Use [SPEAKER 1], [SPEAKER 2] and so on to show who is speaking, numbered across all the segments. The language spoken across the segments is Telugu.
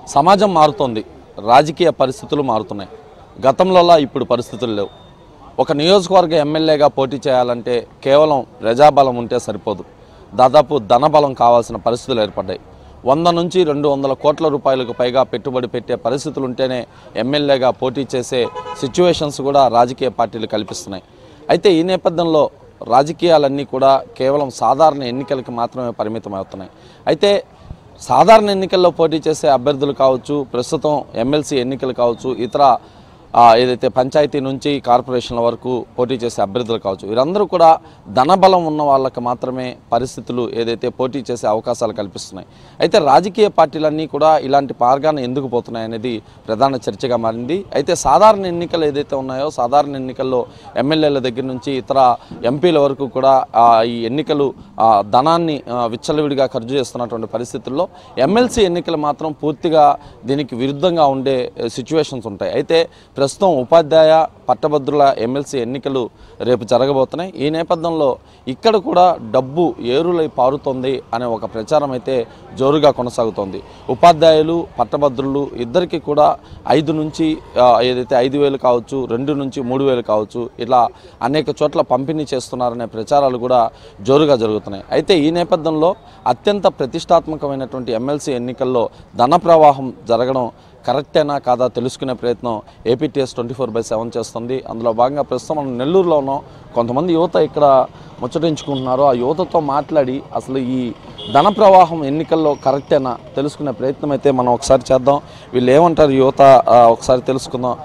[SPEAKER 1] సమాజం మారుతోంది రాజకీయ పరిస్థితులు మారుతున్నాయి గతంలోలా ఇప్పుడు పరిస్థితులు లేవు ఒక నియోజకవర్గ ఎమ్మెల్యేగా పోటీ చేయాలంటే కేవలం ప్రజాబలం ఉంటే సరిపోదు దాదాపు ధనబలం కావాల్సిన పరిస్థితులు ఏర్పడ్డాయి వంద నుంచి రెండు వందల కోట్ల రూపాయలకు పైగా పెట్టుబడి పెట్టే పరిస్థితులు ఉంటేనే ఎమ్మెల్యేగా పోటీ చేసే సిచ్యువేషన్స్ కూడా రాజకీయ పార్టీలు కల్పిస్తున్నాయి అయితే ఈ నేపథ్యంలో రాజకీయాలన్నీ కూడా కేవలం సాధారణ ఎన్నికలకి మాత్రమే పరిమితం అవుతున్నాయి అయితే సాధారణ ఎన్నికల్లో పోటీ చేసే అభ్యర్థులు కావచ్చు ప్రస్తుతం ఎమ్మెల్సీ ఎన్నికలు కావచ్చు ఇతర ఆ, ఏదైతే పంచాయతీ నుంచి కార్పొరేషన్ల వరకు పోటీ చేసే అభ్యర్థులు కావచ్చు వీరందరూ కూడా ధనబలం ఉన్న వాళ్ళకి మాత్రమే పరిస్థితులు ఏదైతే పోటీ చేసే అవకాశాలు కల్పిస్తున్నాయి అయితే రాజకీయ పార్టీలన్నీ కూడా ఇలాంటి మార్గాన్ని ఎందుకు పోతున్నాయి అనేది ప్రధాన చర్చగా మారింది అయితే సాధారణ ఎన్నికలు ఏదైతే ఉన్నాయో సాధారణ ఎన్నికల్లో ఎమ్మెల్యేల దగ్గర నుంచి ఇతర ఎంపీల వరకు కూడా ఆ, ఈ ఎన్నికలు ఆ, ధనాన్ని ఆ, విచ్చలవిడిగా ఖర్చు చేస్తున్నటువంటి పరిస్థితుల్లో ఎమ్మెల్సీ ఎన్నికలు మాత్రం పూర్తిగా దీనికి విరుద్ధంగా ఉండే సిచ్యువేషన్స్ ఉంటాయి అయితే ప్రస్తుతం ఉపాధ్యాయ పట్టభద్రుల ఎమ్మెల్సీ ఎన్నికలు రేపు జరగబోతున్నాయి ఈ నేపథ్యంలో ఇక్కడ కూడా డబ్బు ఏరులై పారుతోంది అనే ఒక ప్రచారం అయితే జోరుగా కొనసాగుతోంది ఉపాధ్యాయులు పట్టభద్రులు ఇద్దరికి కూడా ఐదు నుంచి ఆ, ఏదైతే ఐదు వేలు కావచ్చు రెండు నుంచి మూడు వేలు కావచ్చు ఇలా అనేక చోట్ల పంపిణీ చేస్తున్నారనే ప్రచారాలు కూడా జోరుగా జరుగుతున్నాయి అయితే ఈ నేపథ్యంలో అత్యంత ప్రతిష్టాత్మకమైనటువంటి ఎమ్మెల్సీ ఎన్నికల్లో ధన ప్రవాహం జరగడం కరెక్టేనా కాదా తెలుసుకునే ప్రయత్నం A P T S twenty four by seven చేస్తుంది అందులో భాగంగా ప్రస్తుతం మనం నెల్లూరులో ఉన్నాం కొంతమంది యువత ఇక్కడ ముచ్చటించుకుంటున్నారు ఆ యువతతో మాట్లాడి అసలు ఈ ధన ప్రవాహం ఎన్నికల్లో కరెక్టేనా తెలుసుకునే ప్రయత్నం అయితే మనం ఒకసారి చేద్దాం వీళ్ళు ఏమంటారు యువత ఆ, ఒకసారి తెలుసుకుందాం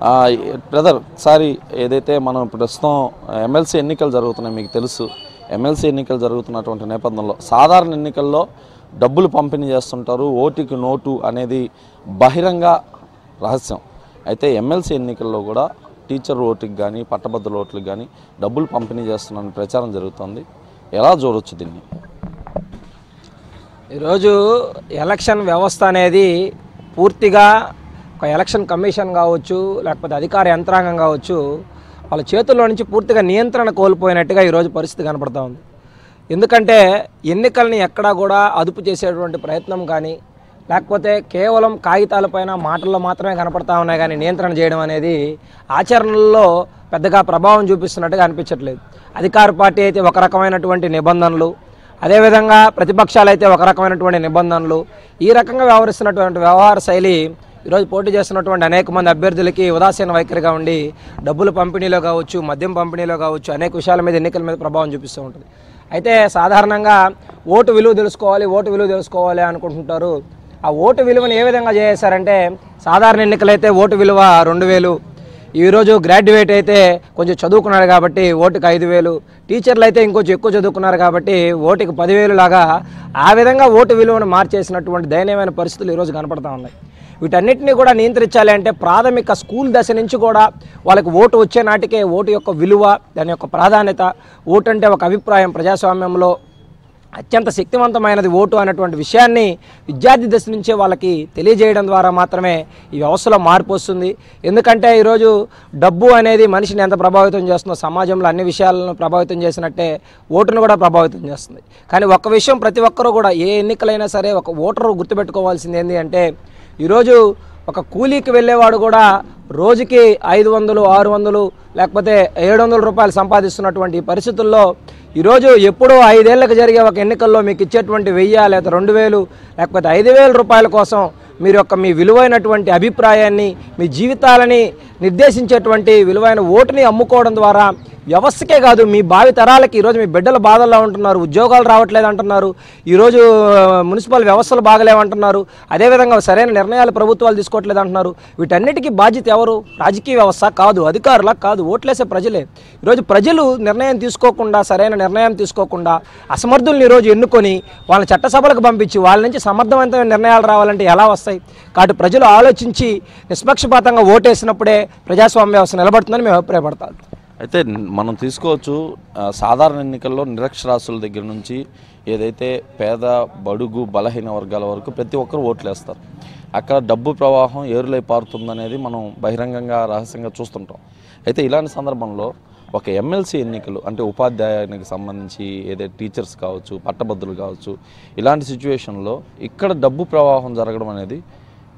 [SPEAKER 1] బ్రదర్ ఒకసారి ఏదైతే మనం ప్రస్తుతం ఎమ్మెల్సీ ఎన్నికలు జరుగుతున్నాయి మీకు తెలుసు ఎమ్మెల్సీ ఎన్నికలు జరుగుతున్నటువంటి నేపథ్యంలో సాధారణ ఎన్నికల్లో డబ్బులు పంపిణీ చేస్తుంటారు ఓటుకి నోటు అనేది బహిరంగ రహస్యం అయితే ఎమ్మెల్సీ ఎన్నికల్లో కూడా టీచర్ ఓటుకి కానీ పట్టభద్రుల ఓట్లకు కానీ డబ్బులు పంపిణీ చేస్తున్నారని ప్రచారం జరుగుతుంది ఎలా చూడొచ్చు దీన్ని
[SPEAKER 2] ఈరోజు ఎలక్షన్ వ్యవస్థ అనేది పూర్తిగా ఒక ఎలక్షన్ కమిషన్ కావచ్చు లేకపోతే అధికార యంత్రాంగం కావచ్చు వాళ్ళ చేతుల్లో నుంచి పూర్తిగా నియంత్రణ కోల్పోయినట్టుగా ఈరోజు పరిస్థితి కనపడతా ఉంది ఎందుకంటే ఎన్నికల్ని ఎక్కడా కూడా అదుపు చేసేటువంటి ప్రయత్నం కానీ లేకపోతే కేవలం కాగితాలపైన మాటల్లో మాత్రమే కనపడతా ఉన్నాయి కానీ నియంత్రణ చేయడం అనేది ఆచరణలో పెద్దగా ప్రభావం చూపిస్తున్నట్టుగా అనిపించట్లేదు అధికార పార్టీ అయితే ఒక రకమైనటువంటి నిబంధనలు అదేవిధంగా ప్రతిపక్షాలు అయితే ఒక రకమైనటువంటి నిబంధనలు ఈ రకంగా వ్యవహరిస్తున్నటువంటి వ్యవహార శైలి ఈరోజు పోటీ చేస్తున్నటువంటి అనేక మంది అభ్యర్థులకి ఉదాసీన వైఖరిగా ఉండి డబ్బుల పంపిణీలో కావచ్చు మద్యం పంపిణీలో కావచ్చు అనేక విషయాల మీద ఎన్నికల మీద ప్రభావం చూపిస్తూ ఉంటుంది అయితే సాధారణంగా ఓటు విలువ తెలుసుకోవాలి ఓటు విలువ తెలుసుకోవాలి అనుకుంటుంటారు ఆ ఓటు విలువను ఏ విధంగా చేశారంటే సాధారణ ఎన్నికలైతే ఓటు విలువ రెండు వేలు ఈరోజు గ్రాడ్యుయేట్ అయితే కొంచెం చదువుకున్నాడు కాబట్టి ఓటుకి ఐదు వేలు టీచర్లు అయితే ఇంకొంచెం ఎక్కువ చదువుకున్నారు కాబట్టి ఓటుకి పదివేలు లాగా ఆ విధంగా ఓటు విలువను మార్చేసినటువంటి దయనీయమైన పరిస్థితులు ఈరోజు కనపడతా ఉన్నాయి వీటన్నిటిని కూడా నియంత్రించాలి అంటే ప్రాథమిక స్కూల్ దశ నుంచి కూడా వాళ్ళకి ఓటు వచ్చే నాటికే ఓటు యొక్క విలువ దాని యొక్క ప్రాధాన్యత ఓటు అంటే ఒక అభిప్రాయం ప్రజాస్వామ్యంలో అత్యంత శక్తివంతమైనది ఓటు అనేటువంటి విషయాన్ని విద్యార్థి దశ నుంచే వాళ్ళకి తెలియజేయడం ద్వారా మాత్రమే ఈ వ్యవస్థలో మార్పు వస్తుంది ఎందుకంటే ఈరోజు డబ్బు అనేది మనిషిని ఎంత ప్రభావితం చేస్తుందో సమాజంలో అన్ని విషయాలను ప్రభావితం చేసినట్టే ఓటును కూడా ప్రభావితం చేస్తుంది కానీ ఒక్క విషయం ప్రతి ఒక్కరూ కూడా ఏ ఎన్నికలైనా సరే ఒక ఓటరు గుర్తుపెట్టుకోవాల్సింది ఏంటి అంటే ఈరోజు ఒక కూలీకి వెళ్ళేవాడు కూడా రోజుకి ఐదు వందలు ఆరు వందలు లేకపోతే ఏడు వందల రూపాయలు సంపాదిస్తున్నటువంటి ఈ పరిస్థితుల్లో ఈరోజు ఎప్పుడో ఐదేళ్లకు జరిగే ఒక ఎన్నికల్లో మీకు ఇచ్చేటువంటి వెయ్యి లేదా రెండు వేలు లేకపోతే ఐదు వేల రూపాయల కోసం మీరు యొక్క మీ విలువైనటువంటి అభిప్రాయాన్ని మీ జీవితాలని నిర్దేశించేటువంటి విలువైన ఓటుని అమ్ముకోవడం ద్వారా వ్యవస్థకే కాదు మీ భావి తరాలకి ఈరోజు మీ బిడ్డలు బాధల్లో ఉంటున్నారు ఉద్యోగాలు రావట్లేదు అంటున్నారు ఈరోజు ఆ, మున్సిపల్ వ్యవస్థలు బాగలేవంటున్నారు అదేవిధంగా సరైన నిర్ణయాలు ప్రభుత్వాలు తీసుకోవట్లేదు అంటున్నారు వీటన్నిటికీ బాధ్యత ఎవరు రాజకీయ వ్యవస్థ కాదు అధికారుల కాదు ఓట్లేసే ప్రజలే ఈరోజు ప్రజలు నిర్ణయం తీసుకోకుండా సరైన నిర్ణయం తీసుకోకుండా అసమర్థుల్ని ఈరోజు ఎన్నుకొని వాళ్ళ చట్టసభలకు పంపించి వాళ్ళ నుంచి సమర్థవంతమైన నిర్ణయాలు రావాలంటే ఎలా వస్తాయి కాబట్టి ప్రజలు ఆలోచించి నిష్పక్షపాతంగా ఓటేసినప్పుడే ప్రజాస్వామ్య వ్యవస్థ నిలబడుతుందని మేము అభిప్రాయపడతాం
[SPEAKER 1] అయితే మనం తీసుకోవచ్చు ఆ, సాధారణ ఎన్నికల్లో నిరక్షరాస్యుల దగ్గర నుంచి ఏదైతే పేద బడుగు బలహీన వర్గాల వరకు ప్రతి ఒక్కరు ఓట్లు వేస్తారు అక్కడ డబ్బు ప్రవాహం ఏరులై పారుతుందనేది మనం బహిరంగంగా రహస్యంగా చూస్తుంటాం అయితే ఇలాంటి సందర్భంలో ఒక ఎమ్మెల్సీ ఎన్నికలు అంటే ఉపాధ్యాయానికి సంబంధించి ఏదైతే టీచర్స్ కావచ్చు పట్టభద్రులు కావచ్చు ఇలాంటి సిచ్యువేషన్లో ఇక్కడ డబ్బు ప్రవాహం జరగడం అనేది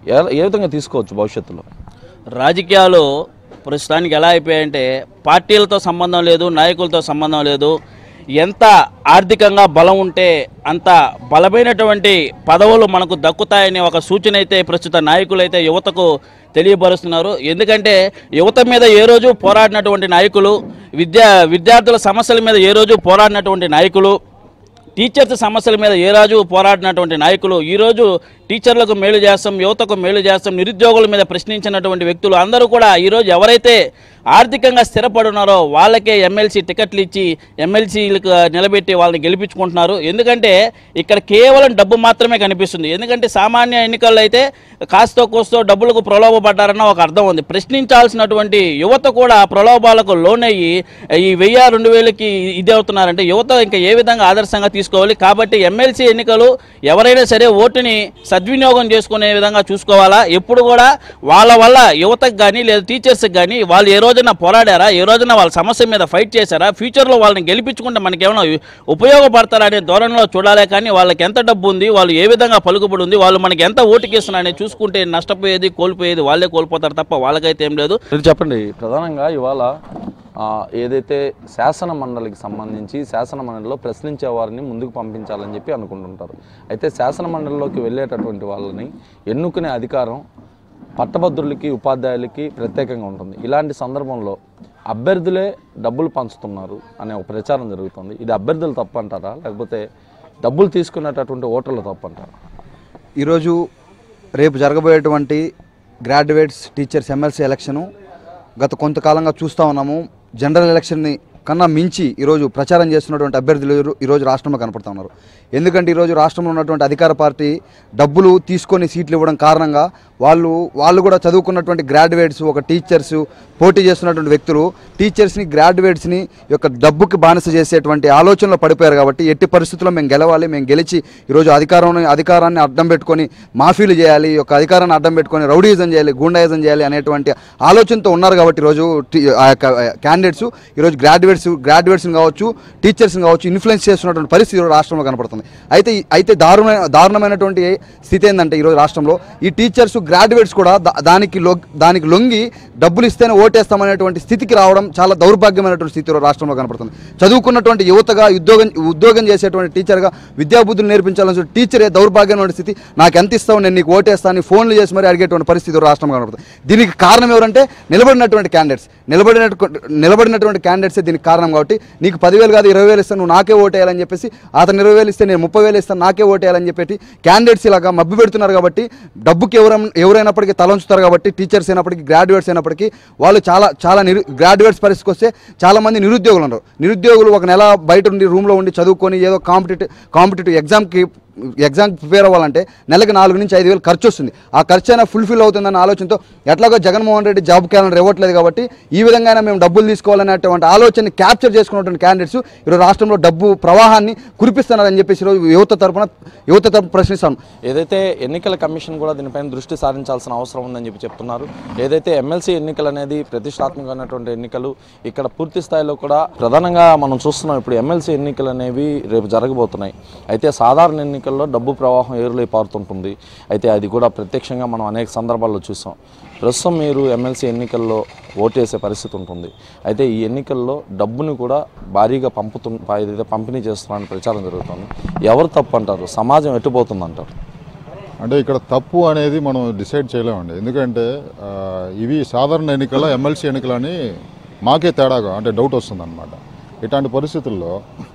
[SPEAKER 1] ఏ- ఏ విధంగా తీసుకోవచ్చు భవిష్యత్తులో
[SPEAKER 3] రాజకీయాలు ప్రస్తుతానికి ఎలా అయిపోయాయంటే పార్టీలతో సంబంధం లేదు నాయకులతో సంబంధం లేదు ఎంత ఆర్థికంగా బలం ఉంటే అంత బలమైనటువంటి పదవులు మనకు దక్కుతాయనే ఒక సూచన అయితే ప్రస్తుత నాయకులైతే యువతకు తెలియపరుస్తున్నారు ఎందుకంటే యువత మీద ఏ రోజు పోరాడినటువంటి నాయకులు విద్యా విద్యార్థుల సమస్యల మీద ఏ రోజు పోరాడినటువంటి నాయకులు టీచర్స్ సమస్యల మీద ఏ రాజు పోరాడినటువంటి నాయకులు ఈరోజు టీచర్లకు మేలు చేస్తాం యువతకు మేలు చేస్తాం నిరుద్యోగుల మీద ప్రశ్నించినటువంటి వ్యక్తులు అందరూ కూడా ఈరోజు ఎవరైతే ఆర్థికంగా స్థిరపడి ఉన్నారో వాళ్ళకే ఎమ్మెల్సీ టికెట్లు ఇచ్చి ఎమ్మెల్సీలకు నిలబెట్టి వాళ్ళని గెలిపించుకుంటున్నారు ఎందుకంటే ఇక్కడ కేవలం డబ్బు మాత్రమే కనిపిస్తుంది ఎందుకంటే సామాన్య ఎన్నికల్లో అయితే కాస్తో కోస్తో డబ్బులకు ప్రలోభపడ్డారన్న ఒక అర్థం ఉంది ప్రశ్నించాల్సినటువంటి యువత కూడా ప్రలోభాలకు లోనయ్యి ఈ వెయ్యి రెండు వేలకి ఇది అవుతున్నారంటే యువత ఇంకా ఏ విధంగా ఆదర్శంగా తీసుకోవాలి కాబట్టి ఎమ్మెల్సీ ఎన్నికలు ఎవరైనా సరే ఓటుని సద్వినియోగం చేసుకునే విధంగా చూసుకోవాలా ఎప్పుడు కూడా వాళ్ళ వల్ల యువతకు కానీ లేదా టీచర్స్కి కానీ వాళ్ళు ఏ రోజున పోరాడారా ఏ రోజున వాళ్ళ సమస్య మీద ఫైట్ చేశారా ఫ్యూచర్లో వాళ్ళని గెలిపించుకుంటే మనకి ఏమైనా ఉపయోగపడతారా అనే ధోరణిలో చూడాలే కానీ వాళ్ళకి ఎంత డబ్బు ఉంది వాళ్ళు ఏ విధంగా పలుకుబడి ఉంది వాళ్ళు మనకి ఎంత ఓటుకేస్తున్నారని చూసుకుంటే నష్టపోయేది కోల్పోయేది వాళ్ళే కోల్పోతారు తప్ప వాళ్ళకైతే ఏం లేదు
[SPEAKER 1] మీరు చెప్పండి ప్రధానంగా ఇవాళ ఆ, ఏదైతే శాసన మండలికి సంబంధించి శాసన మండలిలో ప్రశ్నించే వారిని ముందుకు పంపించాలని చెప్పి అనుకుంటుంటారు అయితే శాసన మండలిలోకి వెళ్ళేటటువంటి వాళ్ళని ఎన్నుకునే అధికారం పట్టభద్రులకి ఉపాధ్యాయులకి ప్రత్యేకంగా ఉంటుంది ఇలాంటి సందర్భంలో అభ్యర్థులే డబ్బులు పంచుతున్నారు అనే ఒక ప్రచారం జరుగుతుంది ఇది అభ్యర్థులు తప్పు అంటారా లేకపోతే డబ్బులు తీసుకునేటటువంటి ఓటర్లు తప్పు అంటారా
[SPEAKER 4] ఈరోజు రేపు జరగబోయేటువంటి గ్రాడ్యుయేట్స్ టీచర్స్ ఎమ్మెల్సీ ఎలక్షను గత కొంతకాలంగా చూస్తూ ఉన్నాము జనరల్ ఎలక్షన్ని కన్నా మించి ఈరోజు ప్రచారం చేస్తున్నటువంటి అభ్యర్థులు ఈరో- ఈరోజు రాష్ట్రంలో కనపడుతూ ఉన్నారు ఎందుకంటే ఈరోజు రాష్ట్రంలో ఉన్నటువంటి అధికార పార్టీ డబ్బులు తీసుకొని సీట్లు ఇవ్వడం కారణంగా వాళ్ళు వాళ్ళు కూడా చదువుకున్నటువంటి గ్రాడ్యుయేట్స్ ఒక టీచర్స్ పోటీ చేస్తున్నటువంటి వ్యక్తులు టీచర్స్ని గ్రాడ్యుయేట్స్ని ఈ యొక్క డబ్బుకి బానిస చేసేటువంటి ఆలోచనలో పడిపోయారు కాబట్టి ఎట్టి పరిస్థితుల్లో మేము గెలవాలి మేము గెలిచి ఈరోజు అధికారం అధికారాన్ని అడ్డం పెట్టుకొని మాఫీలు చేయాలి ఈ యొక్క అధికారాన్ని అడ్డం పెట్టుకొని రౌడీజం చేయాలి గూండాయిజం చేయాలి అనేటువంటి ఆలోచనతో ఉన్నారు కాబట్టి ఈరోజు టీ- ఆ యొక్క క్యాండిడేట్స్ ఈరోజు గ్రాడ్యుయేట్స్ గ్రాడ్యుయేట్స్ని కావచ్చు టీచర్స్ని కావచ్చు ఇన్ఫ్లుయెన్స్ చేస్తున్నటువంటి పరిస్థితి ఈరోజు రాష్ట్రంలో కనపడుతుంది అయితే ఈ- అయితే దారుణమైన దారుణమైనటువంటి స్థితి ఏంటంటే ఈరోజు రాష్ట్రంలో ఈ టీచర్స్ గ్రాడ్యుయేట్స్ కూడా దా- దానికి లొ దానికి లొంగి డబ్బులు ఇస్తేనే ఓటేస్తామనేటువంటి స్థితికి రావడం చాలా దౌర్భాగ్యమైనటువంటి స్థితి ఈరోజు రాష్ట్రంలో కనపడుతుంది చదువుకున్నటువంటి యువతగా ఉద్యోగం ఉద్యోగం చేసేటువంటి టీచర్గా విద్యాబుద్ధులు నేర్పించాలని టీచరే దౌర్భాగ్యమైన స్థితి నాకు ఎంత ఇస్తావు నేను నీకు ఓటేస్తాను ఫోన్లు చేసి మరి అడిగేటువంటి పరిస్థితి ఈరోజు రాష్ట్రంలో కనపడుతుంది దీనికి కారణం ఎవరంటే నిలబడినటువంటి క్యాండిడేట్స్ నిలబడిన నిలబడినటువంటి క్యాండిడేట్సే దీనికి కారణం కాబట్టి నీకు పదివేలు కాదు ఇరవై వేలు ఇస్తాను నువ్వు నాకే ఓటేయాలని చెప్పేసి అతను ఇరవై వేలు ఇస్తే నేను ముప్పై వేలు ఇస్తాను నాకే ఓటేయాలని చెప్పి క్యాండిడేట్స్ ఇలాగా మబ్బు పెడుతున్నారు కాబట్టి డబ్బుకి ఎవరైనా ఎవరైనప్పటికీ తలంచుతారు కాబట్టి టీచర్స్ అయినప్పటికీ గ్రాడ్యుయేట్స్ అయినప్పటికీ వాళ్ళు చాలా చాలా నిరు గ్రాడ్యుయేట్స్ పరిస్థితికి వస్తే చాలా మంది నిరుద్యోగులు ఉన్నారు నిరుద్యోగులు ఒక నెల బయట ఉండి రూమ్లో ఉండి చదువుకొని ఏదో కాంపిటేటివ్ కాంపిటేటివ్ ఎగ్జామ్కి ఎగ్జామ్ ప్రిపేర్ అవ్వాలంటే నెలకు నాలుగు నుంచి ఐదు వేలు ఖర్చు వస్తుంది ఆ ఖర్చు అయినా ఫుల్ఫిల్ అవుతుందన్న ఆలోచనతో ఎట్లాగో జగన్మోహన్ రెడ్డి జాబ్ క్యాలెండర్ ఇవ్వట్లేదు కాబట్టి ఈ విధంగా అయినా మేము డబ్బులు తీసుకోవాలనేటువంటి ఆలోచనని క్యాప్చర్ చేసుకున్నటువంటి క్యాండిడేట్స్ ఈరోజు రాష్ట్రంలో డబ్బు ప్రవాహాన్ని కురిపిస్తున్నారని చెప్పేసి ఈరోజు యువత తరపున యువత తరపు ప్రశ్నిస్తాను
[SPEAKER 1] ఏదైతే ఎన్నికల కమిషన్ కూడా దీనిపైన దృష్టి సారించాల్సిన అవసరం ఉందని చెప్పి చెప్తున్నారు ఏదైతే ఎమ్మెల్సీ ఎన్నికలు అనేది ప్రతిష్టాత్మకమైనటువంటి ఎన్నికలు ఇక్కడ పూర్తి స్థాయిలో కూడా ప్రధానంగా మనం చూస్తున్నాం ఇప్పుడు ఎమ్మెల్సీ ఎన్నికలు అనేవి రేపు జరగబోతున్నాయి అయితే సాధారణ ఎన్నికల్లో డబ్బు ప్రవాహం ఏరులై పారుతుంటుంది అయితే అది కూడా ప్రత్యక్షంగా మనం అనేక సందర్భాల్లో చూసాం ప్రస్తుతం మీరు ఎమ్మెల్సీ ఎన్నికల్లో ఓటేసే పరిస్థితి ఉంటుంది అయితే ఈ ఎన్నికల్లో డబ్బుని కూడా భారీగా పంపుతు ఏదైతే పంపిణీ చేస్తున్నారని ప్రచారం జరుగుతుంది ఎవరు తప్పు అంటారు సమాజం ఎట్టుపోతుంది అంటారు
[SPEAKER 5] అంటే ఇక్కడ తప్పు అనేది మనం డిసైడ్ చేయలేమండి ఎందుకంటే ఆ, ఇవి సాధారణ ఎన్నికల ఎమ్మెల్సీ ఎన్నికలని మాకే తేడాగా అంటే డౌట్ వస్తుందన్నమాట ఇట్లాంటి పరిస్థితుల్లో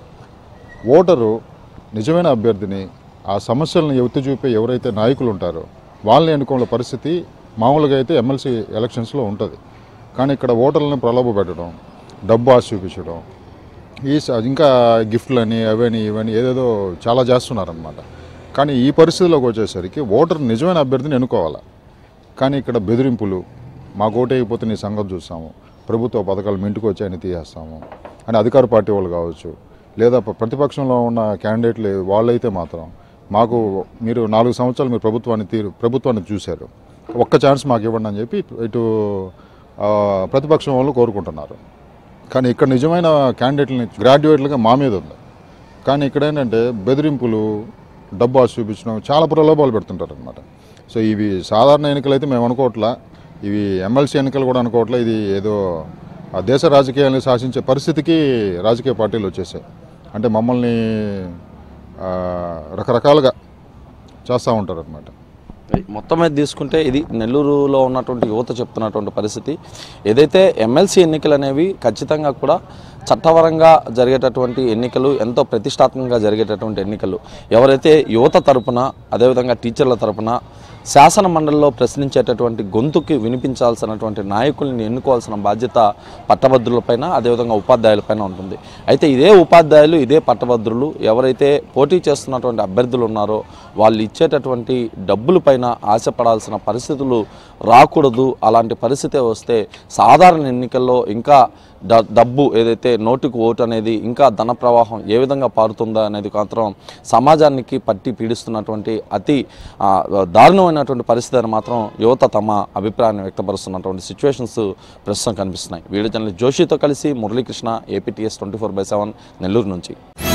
[SPEAKER 5] ఓటరు నిజమైన అభ్యర్థిని ఆ సమస్యలను ఎత్తి చూపే ఎవరైతే నాయకులు ఉంటారో వాళ్ళని ఎన్నుకోవాల పరిస్థితి మామూలుగా అయితే ఎమ్మెల్సీ ఎలక్షన్స్లో ఉంటుంది కానీ ఇక్కడ ఓటర్లను ప్రలోభ పెట్టడం డబ్బు ఆశ చూపించడం ఈ స- ఇంకా గిఫ్ట్లని అవని ఇవని ఏదేదో చాలా చేస్తున్నారనమాట కానీ ఈ పరిస్థితిలోకి వచ్చేసరికి ఓటర్ నిజమైన అభ్యర్థిని ఎన్నుకోవాలి కానీ ఇక్కడ బెదిరింపులు మాకు ఓటు అయిపోతే నీ సంగతి చూస్తాము ప్రభుత్వ పథకాలు మీ ఇంటికి వచ్చి ఆయన తీసేస్తాము అని అధికార పార్టీ వాళ్ళు కావచ్చు లేదా ప- ప్రతిపక్షంలో ఉన్న క్యాండిడేట్లు వాళ్ళైతే మాత్రం మాకు మీరు నాలుగు సంవత్సరాలు మీరు ప్రభుత్వాన్ని తీరు ప్రభుత్వాన్ని చూశారు ఒక్క ఛాన్స్ మాకు ఇవ్వండి అని చెప్పి ఇటు ఆ, ప్రతిపక్షం వాళ్ళు కోరుకుంటున్నారు కానీ ఇక్కడ నిజమైన క్యాండిడేట్లని గ్రాడ్యుయేట్లుగా మా మీద ఉంది కానీ ఇక్కడ ఏంటంటే బెదిరింపులు డబ్బు ఆశ చూపించడం చాలా ప్రలోభాలు పెడుతుంటారు అనమాట సో ఇవి సాధారణ ఎన్నికలు అయితే మేము అనుకోవట్లా ఇవి ఎమ్మెల్సీ ఎన్నికలు కూడా అనుకోవట్లా ఇది ఏదో ఆ దేశ రాజకీయాలను శాసించే పరిస్థితికి రాజకీయ పార్టీలు వచ్చేసాయి అంటే మమ్మల్ని ఆ, రకరకాలుగా చేస్తూ ఉంటారు అనమాట
[SPEAKER 1] మొత్తం మీద తీసుకుంటే ఇది నెల్లూరులో ఉన్నటువంటి యువత చెప్తున్నటువంటి పరిస్థితి ఏదైతే ఎమ్మెల్సీ ఎన్నికలు అనేవి ఖచ్చితంగా కూడా చట్టపరంగా జరిగేటటువంటి ఎన్నికలు ఎంతో ప్రతిష్టాత్మకంగా జరిగేటటువంటి ఎన్నికలు ఎవరైతే యువత తరపున అదేవిధంగా టీచర్ల తరపున శాసన మండలిలో ప్రశ్నించేటటువంటి గొంతుకి వినిపించాల్సినటువంటి నాయకుల్ని ఎన్నుకోవాల్సిన బాధ్యత పట్టభద్రులపైన అదేవిధంగా ఉపాధ్యాయులపైన ఉంటుంది అయితే ఇదే ఉపాధ్యాయులు ఇదే పట్టభద్రులు ఎవరైతే పోటీ చేస్తున్నటువంటి అభ్యర్థులు ఉన్నారో వాళ్ళు ఇచ్చేటటువంటి డబ్బులపైన ఆశపడాల్సిన పరిస్థితులు రాకూడదు అలాంటి పరిస్థితి వస్తే సాధారణ ఎన్నికల్లో ఇంకా డ డబ్బు ఏదైతే నోటుకు ఓటు అనేది ఇంకా ధన ప్రవాహం ఏ విధంగా పారుతుందా అనేది మాత్రం సమాజానికి పట్టి పీడిస్తున్నటువంటి అతి ఆ, దారుణమైనటువంటి పరిస్థితి అని మాత్రం యువత తమ అభిప్రాయాన్ని వ్యక్తపరుస్తున్నటువంటి సిచ్యువేషన్స్ ప్రస్తుతం కనిపిస్తున్నాయి వీడియో జర్నలిస్ట్ జోషితో కలిసి Muralikrishna A P T S twenty four by seven Nellore నుంచి